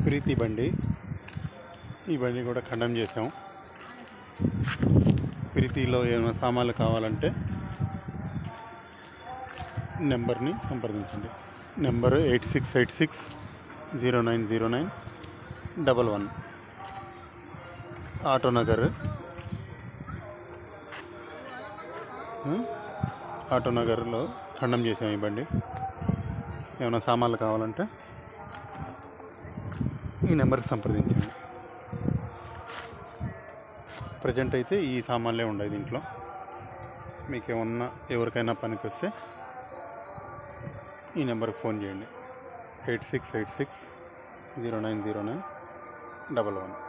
ప్రీతి బండి ఈ బండి కూడా ఖండం చేసాం ప్రీతిలో ఏమైనా సామాన్లు కావాలంటే నెంబర్ని సంప్రదించండి number eight six eight six zero nine zero nine double one auto Nagar ఉం? ఆటో నగర్లో ఖండం చేసాం ఈ బండి ఏమైనా సామాన్లు కావాలంటే ఈ నెంబర్కి సంప్రదించండి ప్రజెంట్ అయితే ఈ సామాన్లే ఉన్నాయి దీంట్లో మీకు ఏమన్నా ఎవరికైనా పనికి వస్తే ఈ నెంబర్కి ఫోన్ చేయండి eight six eight six zero nine zero nine double one